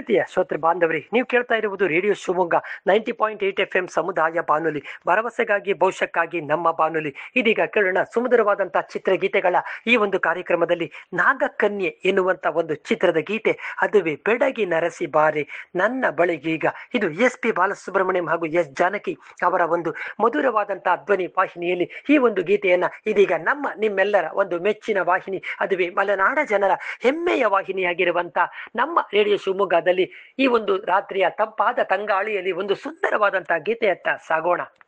ಪ್ರೀತಿಯ ಶ್ರೋತೃ ಬಾಂಧವರೇ ನೀವು ಕೇಳ್ತಾ ಇರುವುದು radio Shivamogga ninety point eight F M ಸಮುದಾಯ ಬಾನುಲಿ ಭರವಸೆಗಾಗಿ ಭವಿಷ್ಯಕ್ಕಾಗಿ ನಮ್ಮ ಬಾನುಲಿ ಇದೀಗ ಕೇಳೋಣ ಸುಮಧುರವಾದಂತಹ ಚಿತ್ರಗೀತೆಗಳ ಈ ಒಂದು ಕಾರ್ಯಕ್ರಮದಲ್ಲಿ ನಾಗಕನ್ಯೆ ಎನ್ನುವಂತ ಒಂದು ಚಿತ್ರದ ಗೀತೆ ಅದುವೇ ಬೆಡಗಿ ನರಸಿ ಬಾರೆ ನನ್ನ ಬಳಿಗೀಗ ಇದು ಎಸ್ ಪಿ ಬಾಲಸುಬ್ರಹ್ಮಣ್ಯಂ ಹಾಗೂ ಎಸ್ ಜಾನಕಿ ಅವರ ಒಂದು ಮಧುರವಾದಂತಹ ಧ್ವನಿ ವಾಹಿನಿಯಲ್ಲಿ ಈ ಒಂದು ಗೀತೆಯನ್ನ ಇದೀಗ ನಮ್ಮ ನಿಮ್ಮೆಲ್ಲರ ಒಂದು ಮೆಚ್ಚಿನ ವಾಹಿನಿ ಅದುವೇ ಮಲೆನಾಡ ಜನರ ಹೆಮ್ಮೆಯ ವಾಹಿನಿಯಾಗಿರುವಂತ ನಮ್ಮ ರೇಡಿಯೋ ಶಿವಮೊಗ್ಗದಲ್ಲಿ ಈ ಒಂದು ರಾತ್ರಿಯ ತಂಪಾದ ತಂಗಾಳಿಯಲ್ಲಿ ಒಂದು ಸುಂದರವಾದಂತಹ ಗೀತೆಯತ್ತ ಸಾಗೋಣ